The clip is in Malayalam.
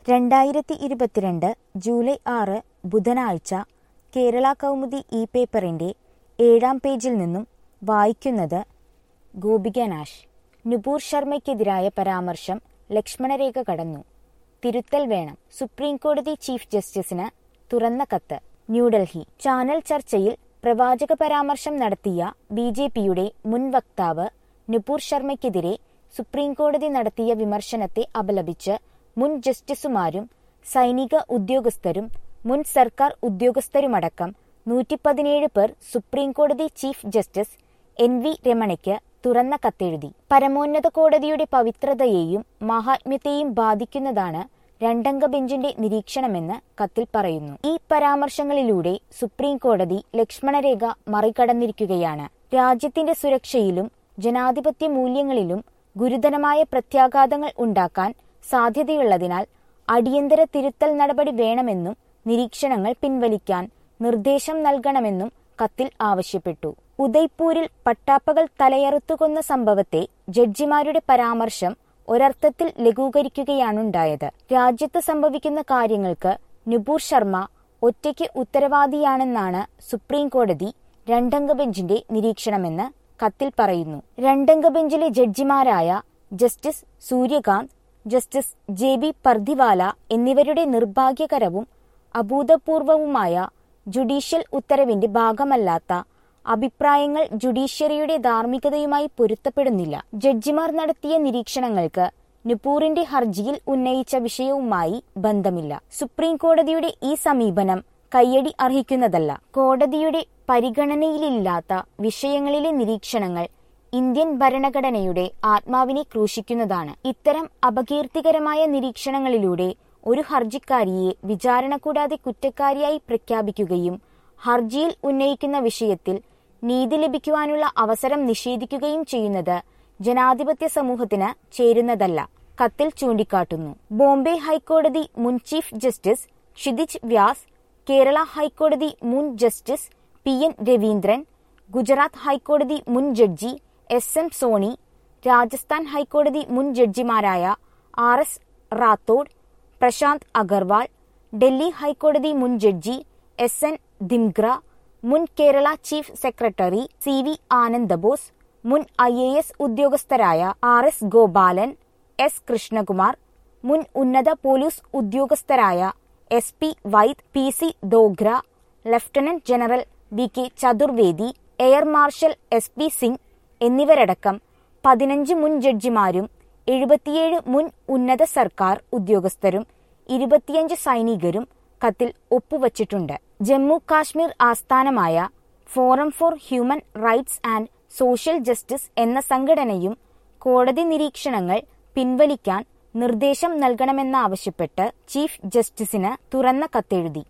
രണ്ടായിരത്തി ഇരുപത്തിരണ്ട് ജൂലൈ ആറ് ബുധനാഴ്ച കേരള കൗമുദി ഇ പേപ്പറിന്റെ ഏഴാം പേജിൽ നിന്നും വായിക്കുന്നത് ഗോപിക നാഷ് നുപൂർ ശർമ്മയ്ക്കെതിരായ പരാമർശം ലക്ഷ്മണരേഖ കടന്നു തിരുത്തൽ വേണം സുപ്രീംകോടതി ചീഫ് ജസ്റ്റിസിന് തുറന്ന കത്ത് ന്യൂഡൽഹി ചാനൽ ചർച്ചയിൽ പ്രവാചക പരാമർശം നടത്തിയ ബി ജെ പിയുടെ മുൻ വക്താവ് നുപൂർ ശർമ്മയ്ക്കെതിരെ സുപ്രീംകോടതി നടത്തിയ വിമർശനത്തെ അപലപിച്ച് മുൻ ജസ്റ്റിസുമാരും സൈനിക ഉദ്യോഗസ്ഥരും മുൻ സർക്കാർ ഉദ്യോഗസ്ഥരുമടക്കം നൂറ്റി പതിനേഴ് പേർ സുപ്രീംകോടതി ചീഫ് ജസ്റ്റിസ് എൻ വി രമണയ്ക്ക് തുറന്ന കത്തെഴുതി പരമോന്നത കോടതിയുടെ പവിത്രതയെയും മാഹാത്മ്യത്തെയും ബാധിക്കുന്നതാണ് രണ്ടംഗ ബെഞ്ചിന്റെ നിരീക്ഷണമെന്ന് കത്തിൽ പറയുന്നു ഈ പരാമർശങ്ങളിലൂടെ സുപ്രീം കോടതി ലക്ഷ്മണരേഖ മറികടന്നിരിക്കുകയാണ് രാജ്യത്തിന്റെ സുരക്ഷയിലും ജനാധിപത്യ മൂല്യങ്ങളിലും ഗുരുതരമായ പ്രത്യാഘാതങ്ങൾ ഉണ്ടാക്കാൻ സാധ്യതയുള്ളതിനാൽ അടിയന്തര തിരുത്തൽ നടപടി വേണമെന്നും നിരീക്ഷണങ്ങൾ പിൻവലിക്കാൻ നിർദ്ദേശം നൽകണമെന്നും കത്തിൽ ആവശ്യപ്പെട്ടു ഉദയ്പൂരിൽ പട്ടാപ്പകൾ തലയറുത്തുകൊന്ന സംഭവത്തെ ജഡ്ജിമാരുടെ പരാമർശം ഒരർത്ഥത്തിൽ ലഘൂകരിക്കുകയാണുണ്ടായത് രാജ്യത്ത് സംഭവിക്കുന്ന കാര്യങ്ങൾക്ക് നുപൂർ ശർമ്മ ഒറ്റയ്ക്ക് ഉത്തരവാദിയാണെന്നാണ് സുപ്രീം കോടതി രണ്ടംഗ ബെഞ്ചിന്റെ നിരീക്ഷണമെന്ന് കത്തിൽ പറയുന്നു രണ്ടംഗ ബെഞ്ചിലെ ജഡ്ജിമാരായ justice Suryakant justice J B Pardiwala എന്നിവരുടെ നിർഭാഗ്യകരവും അഭൂതപൂർവവുമായ ജുഡീഷ്യൽ ഉത്തരവിന്റെ ഭാഗമല്ലാത്ത അഭിപ്രായങ്ങൾ ജുഡീഷ്യറിയുടെ ധാർമ്മികതയുമായി പൊരുത്തപ്പെടുന്നില്ല ജഡ്ജിമാർ നടത്തിയ നിരീക്ഷണങ്ങൾക്ക് നുപൂറിന്റെ ഹർജിയിൽ ഉന്നയിച്ച വിഷയവുമായി ബന്ധമില്ല സുപ്രീം കോടതിയുടെ ഈ സമീപനം കയ്യടി അർഹിക്കുന്നതല്ല കോടതിയുടെ പരിഗണനയിലില്ലാത്ത വിഷയങ്ങളിലെ നിരീക്ഷണങ്ങൾ ഇന്ത്യൻ ഭരണഘടനയുടെ ആത്മാവിനെ ക്രൂശിക്കുന്നതാണ് ഇത്തരം അപകീർത്തികരമായ നിരീക്ഷണങ്ങളിലൂടെ ഒരു ഹർജിക്കാരിയെ വിചാരണ കൂടാതെ കുറ്റക്കാരിയായി പ്രഖ്യാപിക്കുകയും ഹർജിയിൽ ഉന്നയിക്കുന്ന വിഷയത്തിൽ നീതി ലഭിക്കുവാനുള്ള അവസരം നിഷേധിക്കുകയും ചെയ്യുന്നത് ജനാധിപത്യ സമൂഹത്തിന് ചേരുന്നതല്ല കത്തിൽ ചൂണ്ടിക്കാട്ടുന്നു ബോംബെ ഹൈക്കോടതി മുൻ ചീഫ് ജസ്റ്റിസ് ക്ഷിതിജ് വ്യാസ് കേരള ഹൈക്കോടതി മുൻ justice P N Raveendran Gujarat ഹൈക്കോടതി മുൻ judge S M Soni Rajasthan ഹൈക്കോടതി മുൻ ജഡ്ജിമാരായ ആർ എസ് റാത്തോഡ് പ്രശാന്ത് അഗർവാൾ ഡൽഹി ഹൈക്കോടതി മുൻ ജഡ്ജി എസ് എൻ ദിംഗ്ര മുൻ Kerala chief secretary C V Ananda Bose മുൻ ഐ എ എസ് ഉദ്യോഗസ്ഥരായ R S Gopalan S Krishnakumar മുൻ ഉന്നത പോലീസ് ഉദ്യോഗസ്ഥരായ S P Vaid P C Dogra lieutenant general V K Chaturvedi air marshal S P Singh എന്നിവരടക്കം പതിനഞ്ച് മുൻ ജഡ്ജിമാരും എഴുപത്തിയേഴ് മുൻ ഉന്നത സർക്കാർ ഉദ്യോഗസ്ഥരും ഇരുപത്തിയഞ്ച് സൈനികരും കത്തിൽ ഒപ്പുവച്ചിട്ടുണ്ട് ജമ്മു കാശ്മീർ ആസ്ഥാനമായ forum for human rights and social justice എന്ന സംഘടനയും കോടതി നിരീക്ഷണങ്ങൾ പിൻവലിക്കാൻ നിർദ്ദേശം നൽകണമെന്നാവശ്യപ്പെട്ട് ചീഫ് ജസ്റ്റിസിന് തുറന്ന കത്തെഴുതി